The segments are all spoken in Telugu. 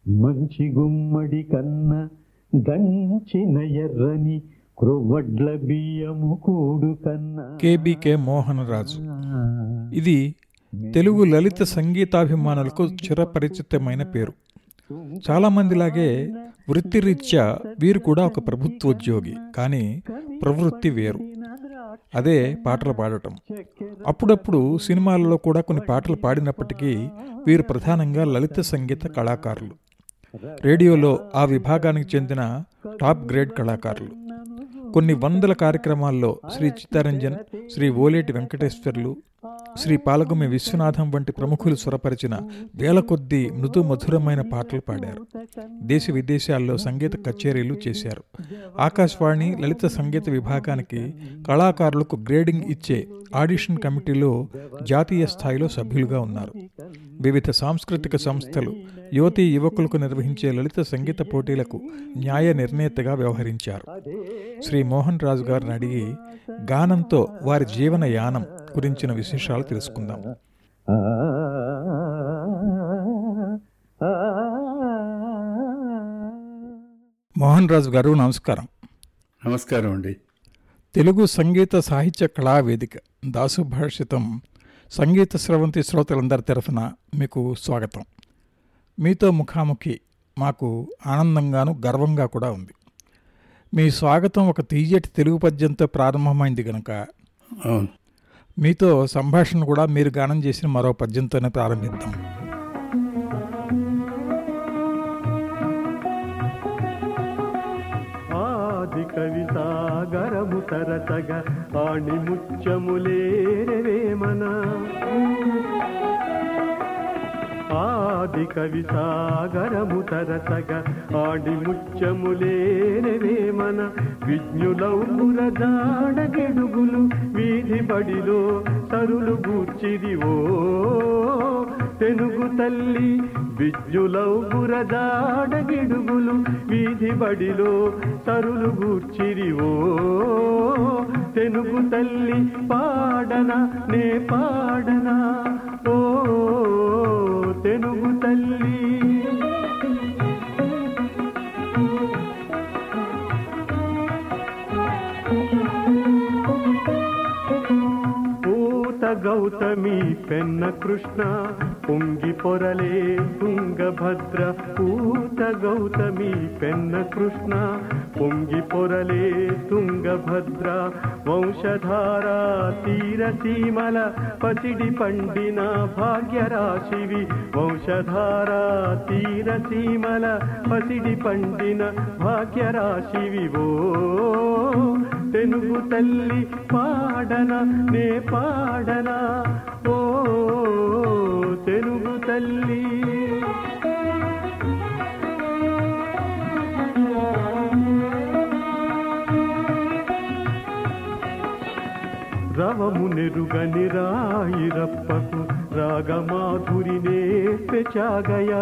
మంచి గుమ్మడి కన్న దంచిన ఎర్రని క్రొవ్వడ్ల బియ్యము కూడు కన్నా కేబీకే మోహనరాజు ఇది తెలుగు లలిత సంగీతాభిమానులకు చిరపరిచితమైన పేరు చాలామందిలాగే వృత్తిరీత్యా వీరు కూడా ఒక ప్రభుత్వోద్యోగి కానీ ప్రవృత్తి వేరు అదే పాటలు పాడటం అప్పుడప్పుడు సినిమాలలో కూడా కొన్ని పాటలు పాడినప్పటికీ వీరు ప్రధానంగా లలిత సంగీత కళాకారులు రేడియోలో ఆ విభాగానికి చెందిన టాప్ గ్రేడ్ కళాకారులు కొన్ని వందల కార్యక్రమాల్లో శ్రీ చిత్తరంజన్ శ్రీ ఓలేటి వెంకటేశ్వర్లు శ్రీ పాలగుమి విశ్వనాథం వంటి ప్రముఖులు స్వరపరిచిన వేల కొద్దీ మృదు మధురమైన పాటలు పాడారు దేశ విదేశాల్లో సంగీత కచేరీలు చేశారు ఆకాశవాణి లలిత సంగీత విభాగానికి కళాకారులకు గ్రేడింగ్ ఇచ్చే ఆడిషన్ కమిటీలో జాతీయ స్థాయిలో సభ్యులుగా ఉన్నారు వివిధ సాంస్కృతిక సంస్థలు యువతీ యువకులకు నిర్వహించే లలిత సంగీత పోటీలకు న్యాయ నిర్ణేతగా వ్యవహరించారు శ్రీ మోహన్ రాజు గారిని అడిగి గానంతో వారి జీవన యానం గురించిన విశేషాలు తెలుసుకుందాం ఆ, ఆ, మోహన్ రాజు గారు నమస్కారం నమస్కారం అండి తెలుగు సంగీత సాహిత్య కళా వేదిక దాసు భాషితం సంగీత స్రవంతి శ్రోతలందరి తరఫున మీకు స్వాగతం మీతో ముఖాముఖి మాకు ఆనందంగాను గర్వంగా కూడా ఉంది మీ స్వాగతం ఒక తీయటి తెలుగు పద్యంతో ప్రారంభమైంది గనక అవును మీతో సంభాషణ కూడా మీరు గానం చేసిన మరో పద్యంతోనే ప్రారంభిద్దాం ఆది కవి సాగరము తరతగ ఆణి ముత్యములేరవేమన ఆది కవి సాగరము తరతగ ఆడి ముత్యములేరవేమన విజ్ఞులౌపుర జాడగెడుగులు వీధి బడిలో తరులు గూర్చిదివో తెనుగు తల్లి విజ్ఞులౌపుర జాడగిడుగులు వీధి బడిలో తరులు గూర్చిరివో తెనుగు తల్లి పాడన నే పాడన ఓ తెనుగు తల్లి పూత గౌతమి పెన్న కృష్ణ పొంగి పొరలే తుంగభద్ర పూత గౌతమి పెన్న కృష్ణ పొంగి పొరలే తుంగభద్ర వంశధార తీర సీమల పసిడి పండిన భాగ్యరాశివి వంశధార తీర సీమల పసిడి పండిన భాగ్యరాశివివో తెనుగు తల్లి పాడన నే పాడన ఓ తెనుగు తల్లి రవము నెరుగని రాయిరప్పకు రాగమాధురినే పెచాగయా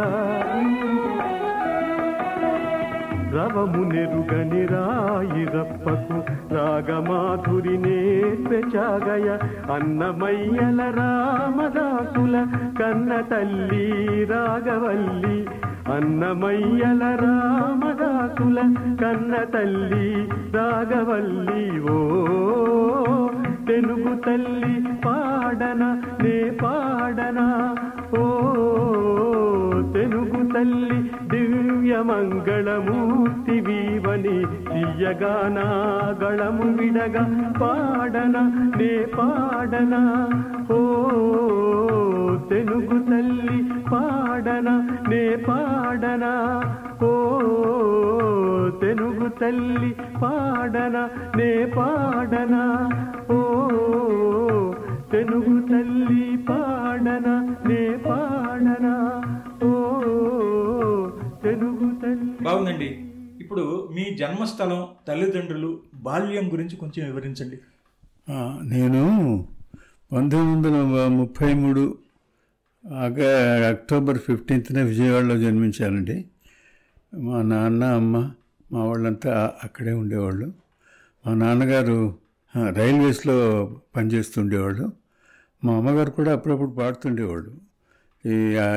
రవము నెరుగని రాయిరప్పకు రాగమాధురినే పెచాగయ అన్నమయ్యల రామదాసుల కన్న తల్లి రాగవల్లి అన్నమయ్యల రామదాసుల కన్న తల్లి రాగవల్లి ఓ తెలుగు తల్లి పాడన నే పాడన ఓ తెలుగు తల్లి దివ్య మంగళమూర్తి వీవని తీయగానా గళము విడగా పాడన నే పాడన ఓ తెలుగు తల్లి పాడన నే పాడన ఓ తెలుగు తల్లి పాడన నే పాడన ఓ తెలుగు తల్లి పాడన నే పాడన ఓ తెలుగు తల్లి బాగుందండి ఇప్పుడు మీ జన్మస్థలం తల్లిదండ్రులు బాల్యం గురించి కొంచెం వివరించండి ఆ, నేను పంతొమ్మిది వందల ముప్పై మూడు ఆగా అక్టోబర్ ఫిఫ్టీన్త్న విజయవాడలో జన్మించానండి మా నాన్న అమ్మ మా వాళ్ళంతా అక్కడే ఉండేవాళ్ళు మా నాన్నగారు ఆ, రైల్వేస్లో పనిచేస్తుండేవాళ్ళు మా అమ్మగారు కూడా అప్పుడప్పుడు పాడుతుండేవాళ్ళు ఈ ఆ,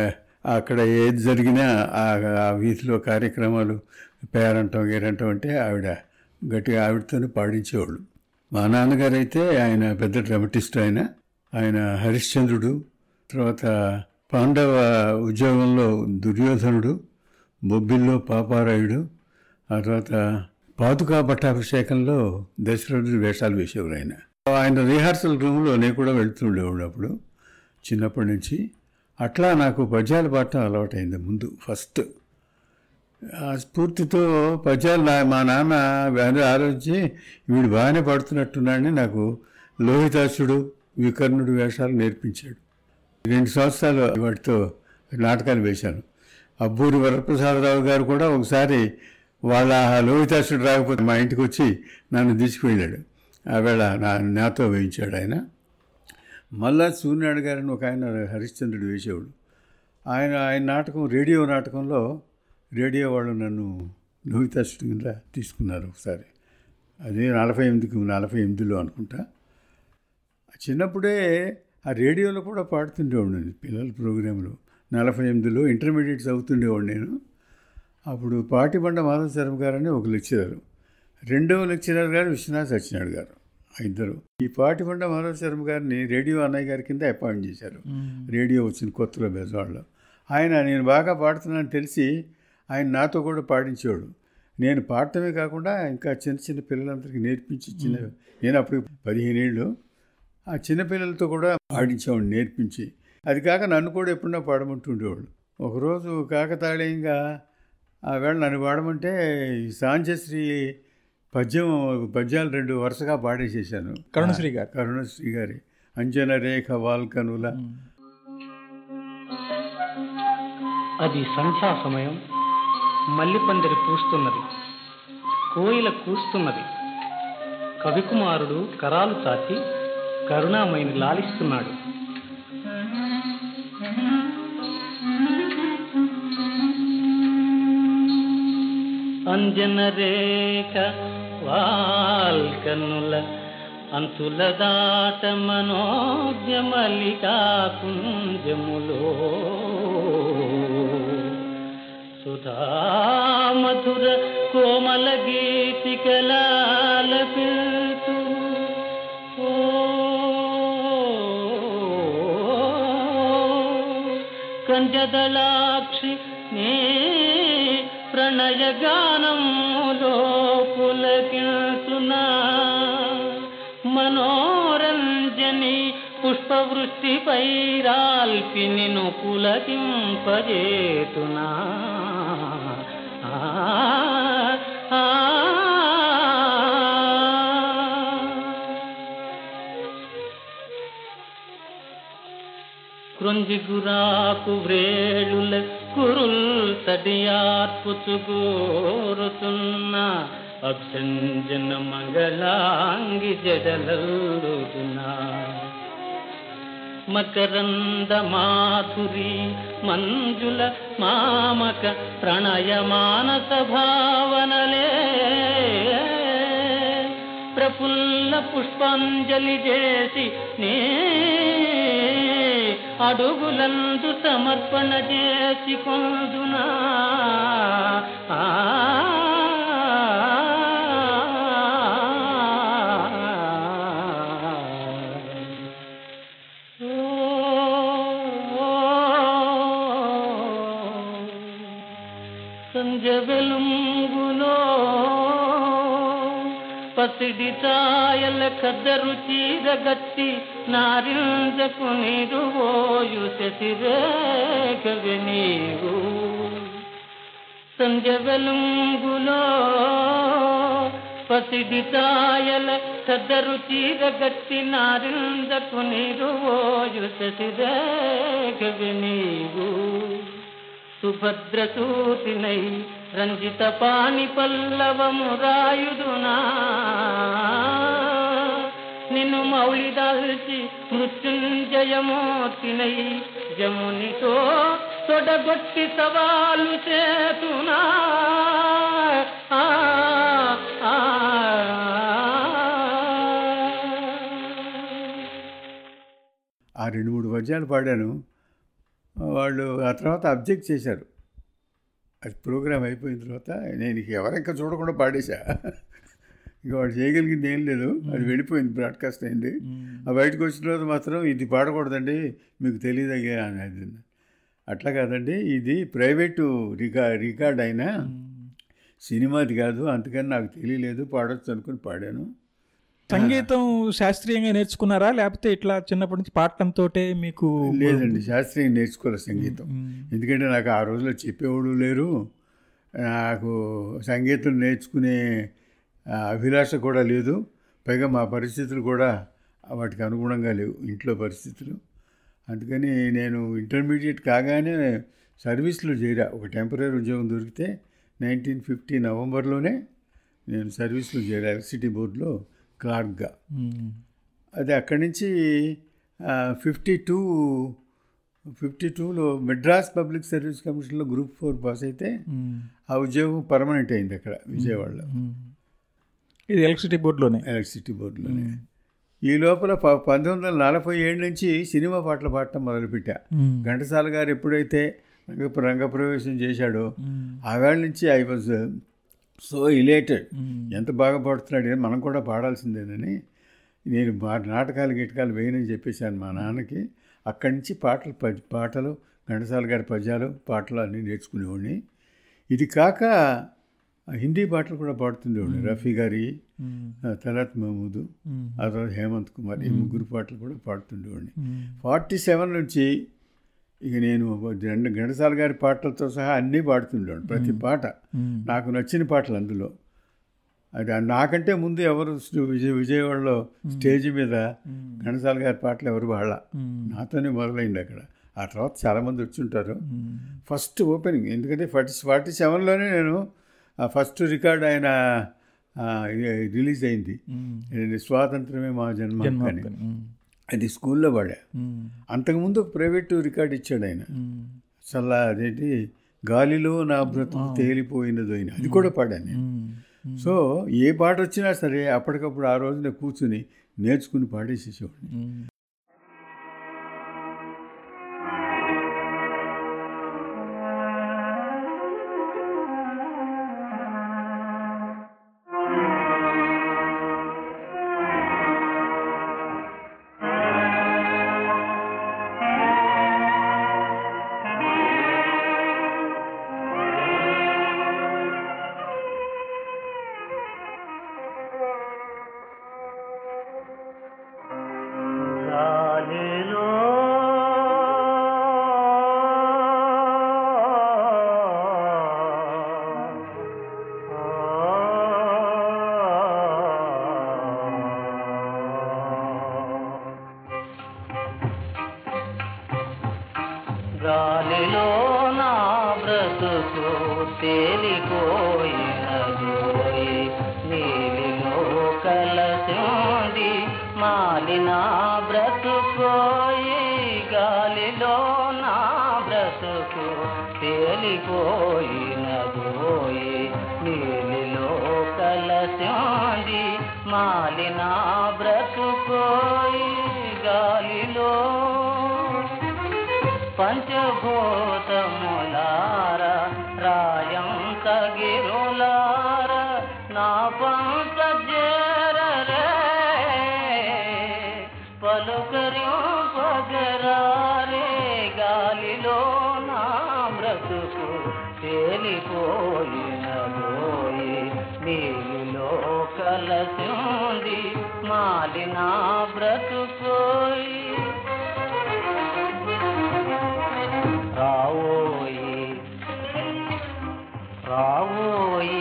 అక్కడ ఏది జరిగినా ఆ ఆ వీధిలో కార్యక్రమాలు పేరంటం గీరంటం అంటే ఆవిడ గట్టిగా ఆవిడతోనే పాడించేవాళ్ళు మా నాన్నగారు అయితే ఆయన పెద్ద డ్రమటిస్ట్ ఆయన ఆయన హరిశ్చంద్రుడు తర్వాత పాండవ ఉద్యోగంలో దుర్యోధనుడు బొబ్బిల్లో పాపారాయుడు ఆ తర్వాత పాదుకా పట్టాభిషేకంలో దశరథుడి వేషాలు వేసేవారు ఆయన ఆయన రిహార్సల్ రూమ్లో నేను కూడా వెళ్తుండేవాడు అప్పుడు చిన్నప్పటి నుంచి అట్లా నాకు పద్యాలు పాడటం అలవాటైంది ముందు ఫస్ట్ ఆ స్ఫూర్తితో పద్యాలు నా మా నాన్న అది ఆలోచించి వీడు బాగానే పాడుతున్నట్టున్నాడని నాకు లోహితాసుడు వికర్ణుడు వేషాలు నేర్పించాడు రెండు సంవత్సరాలు వాటితో నాటకాలు వేశాను అబ్బూరి వరప్రసాదరావు గారు కూడా ఒకసారి వాళ్ళ లోహితాసుడు రాకపోతే మా ఇంటికి వచ్చి నన్ను తీసుకువెళ్ళాడు ఆవేళ నా నాతో వేయించాడు ఆయన మళ్ళా సూర్యనాయుడు గారిని ఒక ఆయన హరిశ్చంద్రుడు వేసేవాడు ఆయన ఆయన నాటకం రేడియో నాటకంలో రేడియో వాళ్ళు నన్ను లోహితాసుడు కింద తీసుకున్నారు ఒకసారి అదే నలభై ఎనిమిదికి నలభై ఎనిమిదిలో అనుకుంటా చిన్నప్పుడే ఆ రేడియోలో కూడా పాడుతుండేవాడిని పిల్లల ప్రోగ్రాంలో నలభై ఎనిమిదిలో ఇంటర్మీడియట్ చదువుతుండేవాడు నేను అప్పుడు పాటిబండ మాధవ శర్మ గారని ఒక లెక్చరర్ రెండవ లెక్చరర్ గారు విశ్వనాథ్ సత్యనారాయణ గారు ఆ ఇద్దరు ఈ పాటిబండ మాధవ శర్మ గారిని రేడియో అన్నయ్య గారి కింద అపాయింట్ చేశారు రేడియో వచ్చిన కొత్తలో బెజవాడలో ఆయన నేను బాగా పాడుతున్నానని తెలిసి ఆయన నాతో కూడా పాడించేవాడు నేను పాడటమే కాకుండా ఇంకా చిన్న చిన్న పిల్లలందరికీ నేర్పించి చిన్న నేను అప్పుడు పదిహేను ఏళ్ళు ఆ చిన్నపిల్లలతో కూడా పాడించేవాడు నేర్పించి అది కాక నన్ను కూడా ఎప్పుడన్నా పాడమంటుండేవాడు ఒకరోజు కాకతాళీయంగా ఆ వేళ నన్ను పాడమంటే ఈ సాంచశ్రీ పద్యం పద్యాలు రెండు వరుసగా పాడేసేసాను కరుణశ్రీ గారు. కరుణశ్రీ గారి అంజన రేఖ వాల్కనుల అది సంధ్యా సమయం మల్లిపందిరి పూస్తున్నది కోయిల కూస్తున్నది కవికుమారుడు కరాలు చాచి కరుణామయిని లాలిస్తున్నాడు అంజన రేఖ వాల్కనుల అంతుల దాట మనోజ్ఞమలికా కుంజములో సుధామధుర కోమల గీతికలాలపిల్తు ఓ కంజదళాక్షి నే ప్రణయ గానములో పులకిల్తున్నా మనోరంజని పుష్పవృష్టి పైరాల్పి నిన్ను పులకింపజేతునా ఆ, ఆ, కృంజిగురాకు వ్రేళుల కురుల్ తడియార్పుచుగోరుతున్న అభ్యంజన మంగళాంగి జడలల్లుతున్నా మకరంద మాధురి మంజుల మామక ప్రణయ మానస భావనలే ప్రఫుల్ల పుష్పాంజలి చేసి నే అడుగులందు సమర్పణ చేసి కొందునా ఆ సంజ వెలుంగులో పసిడి ఛాయల కద్దరు చీరగట్టి నారింజకు నిరువోయు శశిరేఖవి నీవు సంజ వెలుంగులో పసిడి ఛాయల కద్దరు చీరగట్టి నారింజకు నిరువోయు శశిరేఖవి నీవు సుభద్రసూతినై రంజిత పాణి పల్లవము రాయుదునా నిన్ను మౌళిదాల్చి మృత్యుంజయమూర్తినై జమునితో తొడగొట్టి సవాలు చేతునా ఆ, ఆ, ఆ రెండు మూడు పద్యాలు పాడాను వాళ్ళు ఆ తర్వాత అబ్జెక్ట్ చేశారు అది ప్రోగ్రామ్ అయిపోయిన తర్వాత నేను ఇక ఎవరింకా చూడకుండా పాడేశా ఇక వాడు చేయగలిగింది ఏం లేదు అది వెళ్ళిపోయింది బ్రాడ్కాస్ట్ అయింది ఆ బయటకు వచ్చిన తర్వాత మాత్రం ఇది పాడకూడదండి మీకు తెలియదు అయ్యా అనేది అట్లా కాదండి ఇది ప్రైవేటు రికా రికార్డ్ అయినా సినిమాది కాదు అందుకని నాకు తెలియలేదు పాడొచ్చు అనుకుని పాడాను సంగీతం శాస్త్రీయంగా నేర్చుకున్నారా లేకపోతే ఇట్లా చిన్నప్పటి నుంచి పాడటంతో మీకు లేదండి శాస్త్రీయం నేర్చుకోవాలి సంగీతం ఎందుకంటే నాకు ఆ రోజుల్లో చెప్పేవాడు లేరు నాకు సంగీతం నేర్చుకునే ఆ, అభిలాష కూడా లేదు పైగా మా పరిస్థితులు కూడా వాటికి అనుగుణంగా లేవు ఇంట్లో పరిస్థితులు అందుకని నేను ఇంటర్మీడియట్ కాగానే సర్వీస్లో చేరా ఒక టెంపరీ ఉద్యోగం దొరికితే నైన్టీన్ ఫిఫ్టీ నవంబర్లోనే నేను సర్వీస్లో చేరా ఎలక్ట్రిసిటీ బోర్డులో క్లార్క్గా మ్మ్. అది అక్కడి నుంచి ఫిఫ్టీ టూ ఫిఫ్టీ టూలో మెడ్రాస్ పబ్లిక్ సర్వీస్ కమిషన్లో గ్రూప్ ఫోర్ పాస్ అయితే మ్మ్. ఆ ఉద్యోగం పర్మనెంట్ అయింది అక్కడ విజయవాడలో మ్మ్. ఇది ఎలక్ట్రిసిటీ బోర్డులోనే ఎలక్ట్రిసిటీ బోర్డులోనే ఈ లోపల ప పంతొమ్మిది వందల నలభై ఏడు నుంచి సినిమా పాటలు పాడటం మొదలుపెట్టా మ్మ్. ఘంటసాల గారు ఎప్పుడైతే రంగ రంగప్రవేశం చేశాడో మ్మ్. ఆ వేళ నుంచి ఐ వాజ్ సో ఇలేటెడ్ మ్మ్. ఎంత బాగా పాడుతున్నాడు ఏం మనం కూడా పాడాల్సిందేనని నేను మా నాటకాలు గిటకాలు వేయనని చెప్పేశాను మా నాన్నకి అక్కడి నుంచి పాటలు ప- పాటలు ఘంటసాల గారి పద్యాలు పాటలు అన్నీ నేర్చుకునేవాడిని ఇది కాక హిందీ పాటలు కూడా పాడుతుండేవాడిని రఫీ గారి మ్మ్. ఆ, తలత్ మహమూద్ మ్మ్. ఆ తర్వాత హేమంత్ కుమార్ ఈ ముగ్గురు పాటలు కూడా పాడుతుండేవాడిని మ్మ్. ఫార్టీ సెవెన్ నుంచి ఇక నేను రెండు ఘంటసాల గారి పాటలతో సహా అన్నీ పాడుతుండేవాడిని ప్రతి పాట మ్మ్. నాకు నచ్చిన పాటలు అందులో అది నాకంటే ముందు ఎవరు శ్రీ- విజయ విజయవాడలో స్టేజ్ మీద ఘనసాల గారి పాటలు ఎవరు వాళ్ళ మ్మ్. నాతోనే మొదలైంది అక్కడ ఆ తర్వాత చాలామంది వచ్చి ఉంటారు మ్మ్. ఫస్ట్ ఓపెనింగ్ ఎందుకంటే ఫార్టీ ఫార్టీ సెవెన్లోనే నేను ఆ ఫస్ట్ రికార్డ్ ఆయన ఆ, ఇది రిలీజ్ అయింది మ్మ్. ఇది స్వాతంత్రమే మా జన్మ జన్మ అని హక్కు. మ్మ్. అది స్కూల్లో పాడా మ్మ్. అంతకుముందు ఒక ప్రైవేట్ రికార్డ్ ఇచ్చాడు ఆయన మ్మ్. అసలు అదేంటి గాలిలో నా బ్రతుకు తేలిపోయినది అయిన అది కూడా పాడాను నేను మ్మ్. సో ఏ పాట వచ్చినా సరే అప్పటికప్పుడు ఆ రోజున కూర్చుని నేర్చుకుని పాడేసేసేవాడిని మ్మ్. గాలిలో గాలిలో నా బ్రతుకు తేలిపోయినదోయి నీలిలో కలసింది మాలిన బ్రతుకోయి గాలిలో నా బ్రతుకు తేలిపోయినదోయి నీలిలో కలసింది మాలిన బ్రతుకోయి గాలిలో పంచభూతములార రాయం తగిరులార నా పంచ జరరే పలుకరి పగరారే గాలిలో నా బ్రతుకు తేలిపోయినదోయి నీలిలో కలసింది మాలిన బ్రతుకోయి రావోయి రావోయి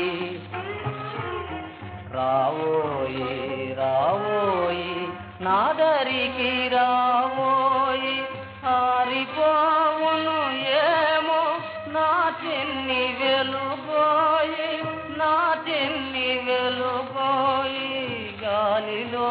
రావోయి రావోయి నాదరికి రావోయి ఆరిపోవును ఏమో నా చిన్ని వెలుగోయి నా చిన్ని వెలుగోయి గాలిలో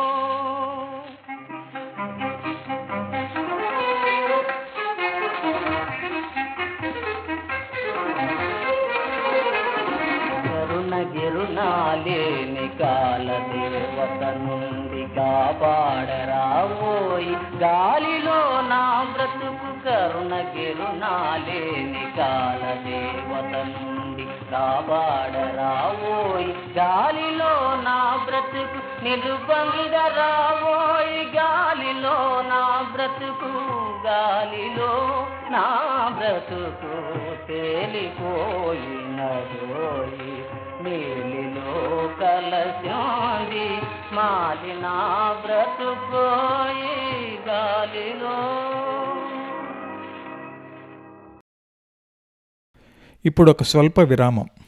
కరుణ గిరునాలేని కాల దేవత నుండి కాపాడరావోయి గాలిలో నా బ్రతుకు కరుణగిరునాలేని కాల దేవత నుండి కాపాడరావోయ్ గాలిలో నా బ్రతుకు నిలుపమిద రావోయ్ గాలిలో నా బ్రతుకు గాలిలో నా బ్రతుకు తేలిపోయినదోయ్ నీలిలో కలశోంది మాలిన బ్రతుకోయి గాలిలో ఇప్పుడు ఒక స్వల్ప విరామం